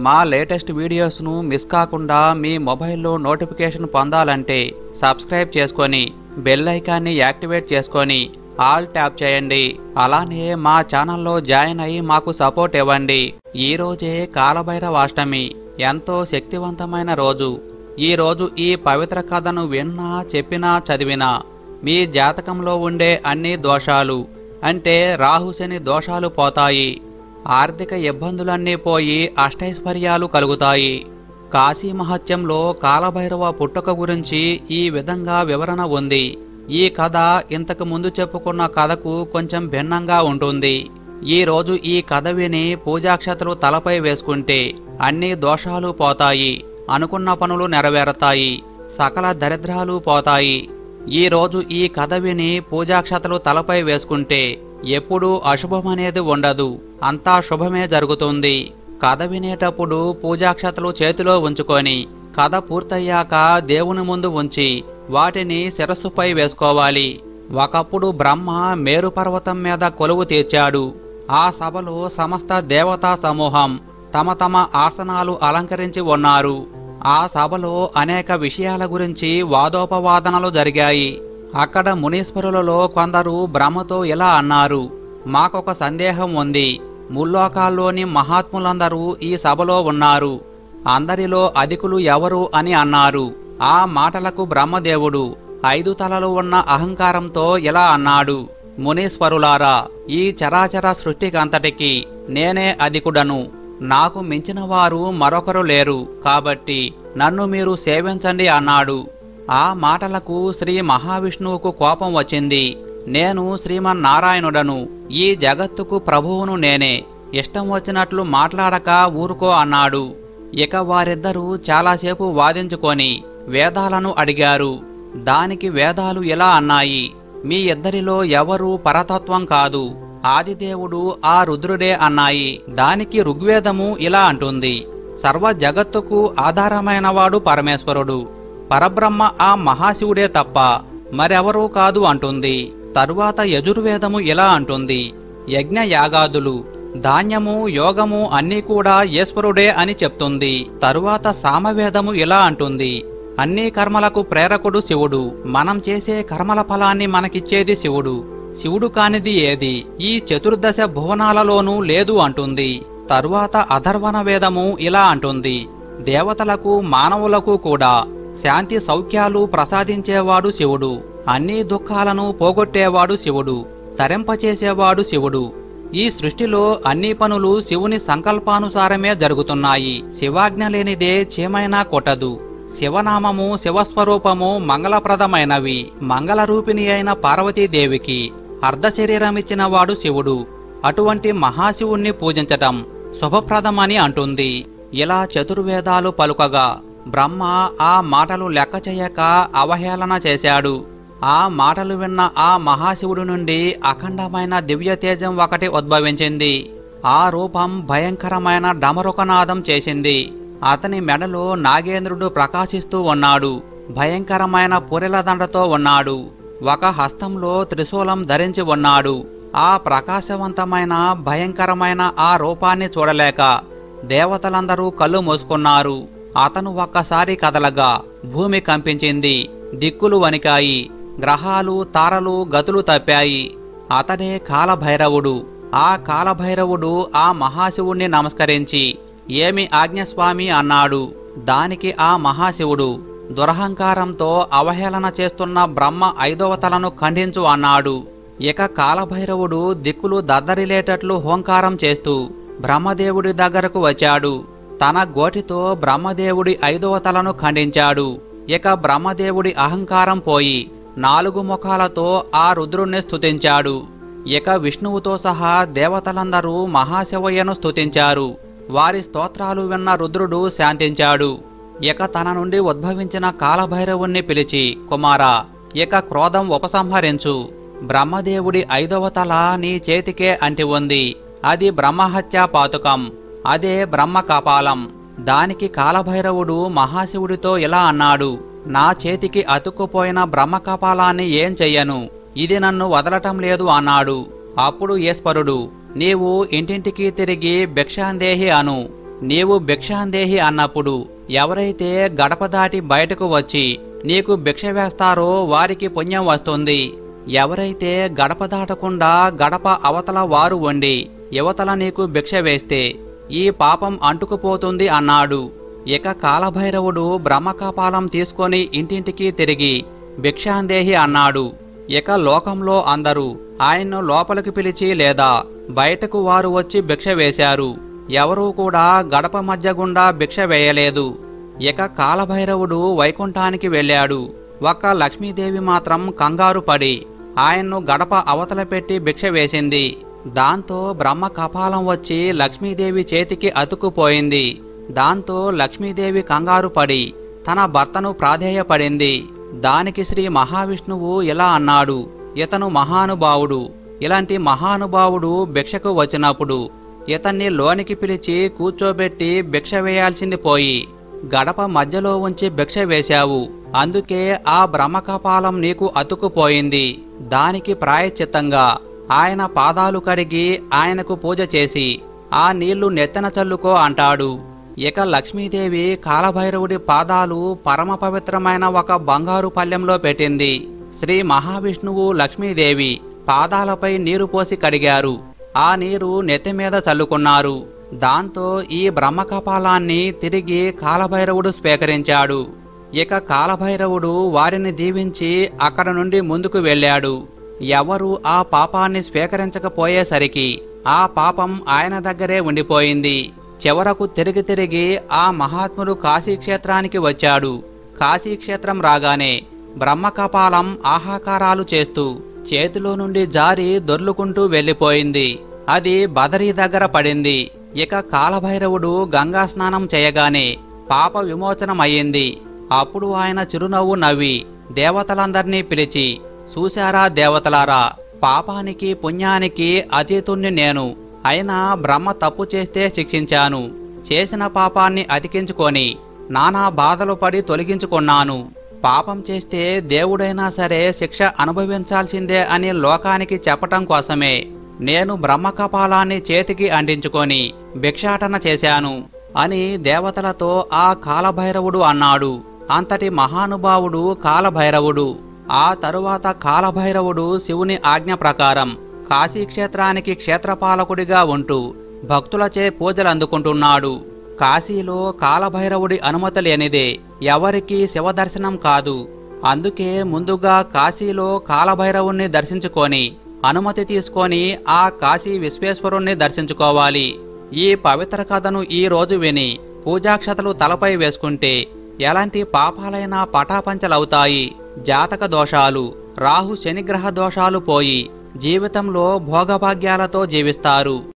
మా latest వీడియోస్ను miss కాకుండా మీ మొబైల్లో నోటిఫికేషన్ పొందాలంటే సబ్స్క్రైబ్ చేసుకొని బెల్ ఐకాన్ని యాక్టివేట్ చేసుకొని ఆల్ ట్యాప్ చేయండి అలానే మా ఛానల్లో జాయిన్ అయ్యి మాకు సపోర్ట్ ఇవ్వండి ఈ రోజే కాలభైరవాష్టమి ఎంతో శక్తివంతమైన రోజు ఈ రోజు ఈ పవిత్ర కథను విన్నా చెప్పినా చదివినా మీ జాతకంలో ఉండే అన్ని దోషాలు అంటే రాహుశని దోషాలు పోతాయి ఆర్థిక ఇబ్బందులన్నీ పోయి అష్టైశ్వర్యాలు కలుగుతాయి కాశీ మహత్యంలో కాలభైరవ పుట్టుక గురించి ఈ విధంగా వివరణ ఉంది ఈ కథ ఇంతకు ముందు చెప్పుకున్న కథకు కొంచెం భిన్నంగా ఉంటుంది ఈ రోజు ఈ కథ విని పూజాక్షతలు తలపై వేసుకుంటే అన్ని దోషాలు పోతాయి అనుకున్న పనులు నెరవేరతాయి సకల దరిద్రాలు పోతాయి ఈ రోజు ఈ కథ విని పూజాక్షతలు తలపై వేసుకుంటే ఎప్పుడూ అశుభమనేది ఉండదు అంతా శుభమే జరుగుతుంది కథ వినేటప్పుడు పూజాక్షతలు చేతిలో ఉంచుకొని కథ పూర్తయ్యాక దేవుని ముందు ఉంచి వాటిని శిరస్సుపై వేసుకోవాలి ఒకప్పుడు బ్రహ్మ మేరు పర్వతం మీద కొలువు తీర్చాడు ఆ సభలో సమస్త దేవతా సమూహం తమ తమ ఆసనాలు అలంకరించి ఉన్నారు ఆ సభలో అనేక విషయాల గురించి వాదోపవాదనలు జరిగాయి అక్కడ మునీశ్వరులలో కొందరు బ్రహ్మతో ఇలా అన్నారు మాకొక సందేహం ఉంది ముల్లోకాల్లోని మహాత్ములందరూ ఈ సభలో ఉన్నారు అందరిలో అధికులు ఎవరు అని అన్నారు ఆ మాటలకు బ్రహ్మదేవుడు ఐదు తలలు ఉన్న అహంకారంతో ఇలా అన్నాడు మునీశ్వరులారా ఈ చరాచర సృష్టికంతటికి నేనే అధికుడను నాకు మించిన వారు మరొకరు లేరు కాబట్టి నన్ను మీరు సేవించండి అన్నాడు ఆ మాటలకు శ్రీ మహావిష్ణువుకు కోపం వచ్చింది నేను శ్రీమన్నారాయణుడను ఈ జగత్తుకు ప్రభువును నేనే ఇష్టం వచ్చినట్లు మాట్లాడక ఊరుకో అన్నాడు ఇక వారిద్దరూ చాలాసేపు వాదించుకొని వేదాలను అడిగారు దానికి వేదాలు ఇలా అన్నాయి మీ ఇద్దరిలో ఎవరు పరతత్వం కాదు ఆదిదేవుడు ఆ రుద్రుడే అన్నాయి దానికి ఋగ్వేదము ఇలా అంటుంది సర్వ జగత్తుకు ఆధారమైనవాడు పరమేశ్వరుడు పరబ్రహ్మ ఆ మహాశివుడే తప్ప మరెవరూ కాదు అంటుంది తరువాత యజుర్వేదము ఇలా అంటుంది యజ్ఞ యాగాదులు ధాన్యము యోగము అన్నీ కూడా ఈశ్వరుడే అని చెప్తుంది తరువాత సామవేదము ఇలా అంటుంది అన్ని కర్మలకు ప్రేరకుడు శివుడు మనం చేసే కర్మల ఫలాన్ని మనకిచ్చేది శివుడు శివుడు కానిది ఏది ఈ చతుర్దశ భువనాలలోనూ లేదు అంటుంది తరువాత అధర్వణ వేదము ఇలా అంటుంది దేవతలకు మానవులకు కూడా శాంతి సౌఖ్యాలు ప్రసాదించేవాడు శివుడు అన్ని దుఃఖాలను పోగొట్టేవాడు శివుడు తరింపచేసేవాడు శివుడు ఈ సృష్టిలో అన్ని పనులు శివుని సంకల్పానుసారమే జరుగుతున్నాయి శివాజ్ఞ లేనిదే చీమైనా కొట్టదు శివనామము శివస్వరూపము మంగళప్రదమైనవి మంగళరూపిణి అయిన పార్వతీదేవికి అర్ధశరీరమిచ్చిన వాడు శివుడు అటువంటి మహాశివుణ్ణి పూజించటం శుభప్రదమని అంటుంది ఇలా చతుర్వేదాలు పలుకగా బ్రహ్మ ఆ మాటలు లెక్క చేయక అవహేళన చేశాడు ఆ మాటలు విన్న ఆ మహాశివుడి నుండి అఖండమైన దివ్య తేజం ఒకటి ఉద్భవించింది ఆ రూపం భయంకరమైన డమరుకనాదం చేసింది అతని మెడలో నాగేంద్రుడు ప్రకాశిస్తూ ఉన్నాడు భయంకరమైన పురిల దండతో ఉన్నాడు ఒక హస్తంలో త్రిశూలం ధరించి ఉన్నాడు ఆ ప్రకాశవంతమైన భయంకరమైన ఆ రూపాన్ని చూడలేక దేవతలందరూ కళ్ళు మూసుకున్నారు అతను ఒక్కసారి కదలగా భూమి కంపించింది దిక్కులు వణికాయి గ్రహాలు తారలు గతులు తప్పాయి అతడే కాలభైరవుడు ఆ కాలభైరవుడు ఆ మహాశివుణ్ణి నమస్కరించి ఏమి ఆజ్ఞస్వామి అన్నాడు దానికి ఆ మహాశివుడు దురహంకారంతో అవహేళన చేస్తున్న బ్రహ్మ ఐదవ తలను ఖండించు అన్నాడు ఇక కాలభైరవుడు దిక్కులు దద్దరిలేటట్లు హోంకారం చేస్తూ బ్రహ్మదేవుడి దగ్గరకు వచ్చాడు తన గోటితో బ్రహ్మదేవుడి ఐదవ తలను ఖండించాడు ఇక బ్రహ్మదేవుడి అహంకారం పోయి నాలుగు ముఖాలతో ఆ రుద్రుణ్ణి స్తుతించాడు ఇక విష్ణువుతో సహా దేవతలందరూ మహాశివయ్యను స్తుతించారు వారి స్తోత్రాలు విన్న రుద్రుడు శాంతించాడు ఇక తన నుండి ఉద్భవించిన కాలభైరవుణ్ణి పిలిచి కుమారా ఇక క్రోధం ఉపసంహరించు బ్రహ్మదేవుడి ఐదవ తల నీ చేతికే అంటి ఉంది అది బ్రహ్మహత్యా పాతుకం అదే బ్రహ్మ కపాలం దానికి కాలభైరవుడు మహాశివుడితో ఇలా అన్నాడు నా చేతికి అతుక్కుపోయిన బ్రహ్మ కపాలాన్ని ఏం చెయ్యను ఇది నన్ను వదలటం లేదు అన్నాడు అప్పుడు ఈశ్వరుడు నీవు ఇంటింటికి తిరిగి భిక్షాందేహి అను నీవు భిక్షాందేహి అన్నప్పుడు ఎవరైతే గడప దాటి బయటకు వచ్చి నీకు భిక్ష వేస్తారో వారికి పుణ్యం వస్తుంది ఎవరైతే గడప దాటకుండా గడప అవతల వారు వండి యువతల నీకు భిక్ష వేస్తే ఈ పాపం అంటుకుపోతుంది అన్నాడు ఇక కాలభైరవుడు బ్రహ్మకపాలం తీసుకొని ఇంటింటికి తిరిగి భిక్షాందేహి అన్నాడు ఇక లోకంలో అందరూ ఆయన్ను లోపలికి పిలిచి లేదా బయటకు వారు వచ్చి భిక్ష వేశారు ఎవరూ కూడా గడప మధ్య గుండా భిక్ష వేయలేదు ఇక కాలభైరవుడు వైకుంఠానికి వెళ్ళాడు ఒక్క లక్ష్మీదేవి మాత్రం కంగారు పడి ఆయన్ను గడప అవతల పెట్టి భిక్ష వేసింది దాంతో బ్రహ్మ కపాలం వచ్చి లక్ష్మీదేవి చేతికి అతుక్కుపోయింది దాంతో లక్ష్మీదేవి కంగారు పడి తన భర్తను ప్రాధేయపడింది దానికి శ్రీ మహావిష్ణువు ఇలా అన్నాడు ఇతను మహానుభావుడు ఇలాంటి మహానుభావుడు భిక్షకు వచ్చినప్పుడు ఇతన్ని లోనికి పిలిచి కూర్చోబెట్టి భిక్ష వేయాల్సింది పోయి గడప మధ్యలో ఉంచి భిక్ష వేశావు అందుకే ఆ బ్రహ్మకపాలం నీకు అతుక్కుపోయింది దానికి ప్రాయశ్చిత్తంగా ఆయన పాదాలు కడిగి ఆయనకు పూజ చేసి ఆ నీళ్లు నెత్తన చల్లుకో అంటాడు ఇక లక్ష్మీదేవి కాలభైరవుడి పాదాలు పరమ పవిత్రమైన ఒక బంగారు పల్లెంలో పెట్టింది శ్రీ మహావిష్ణువు లక్ష్మీదేవి పాదాలపై నీరు పోసి కడిగారు ఆ నీరు నెత్తి మీద చల్లుకున్నారు దాంతో ఈ బ్రహ్మకపాలాన్ని తిరిగి కాలభైరవుడు స్వీకరించాడు ఇక కాలభైరవుడు వారిని దీవించి అక్కడ నుండి ముందుకు వెళ్ళాడు ఎవరు ఆ పాపాన్ని స్వీకరించకపోయేసరికి ఆ పాపం ఆయన దగ్గరే ఉండిపోయింది చివరకు తిరిగి తిరిగి ఆ మహాత్ముడు కాశీక్షేత్రానికి వచ్చాడు కాశీక్షేత్రం రాగానే బ్రహ్మకపాలం ఆహాకారాలు చేస్తూ చేతిలో నుండి జారి దొర్లుకుంటూ వెళ్ళిపోయింది అది బదరీ దగ్గర పడింది ఇక కాలభైరవుడు గంగా స్నానం చేయగానే పాప విమోచనమయ్యింది అప్పుడు ఆయన చిరునవ్వు నవ్వి దేవతలందర్నీ పిలిచి చూశారా దేవతలారా పాపానికి పుణ్యానికి అతీతుణ్ణి నేను అయినా బ్రహ్మ తప్పు చేస్తే శిక్షించాను చేసిన పాపాన్ని అతికించుకొని నానా బాధలు పడి తొలగించుకున్నాను పాపం చేస్తే దేవుడైనా సరే శిక్ష అనుభవించాల్సిందే అని లోకానికి చెప్పటం కోసమే నేను బ్రహ్మకపాలాన్ని చేతికి అంటించుకొని భిక్షాటన చేశాను అని దేవతలతో ఆ కాలభైరవుడు అన్నాడు అంతటి మహానుభావుడు కాలభైరవుడు ఆ తరువాత కాలభైరవుడు శివుని ఆజ్ఞ ప్రకారం కాశీక్షేత్రానికి క్షేత్రపాలకుడిగా ఉంటూ భక్తులచే పూజలు అందుకుంటున్నాడు కాశీలో కాలభైరవుడి అనుమతి లేనిదే ఎవరికీ శివదర్శనం కాదు అందుకే ముందుగా కాశీలో కాలభైరవుణ్ణి దర్శించుకొని అనుమతి తీసుకొని ఆ కాశీ విశ్వేశ్వరుణ్ణి దర్శించుకోవాలి ఈ పవిత్ర కథను ఈ రోజు విని పూజాక్షతలు తలపై వేసుకుంటే ఎలాంటి పాపాలైనా పటాపంచలవుతాయి జాతక దోషాలు రాహు శనిగ్రహ దోషాలు పోయి జీవితంలో భోగభాగ్యాలతో జీవిస్తారు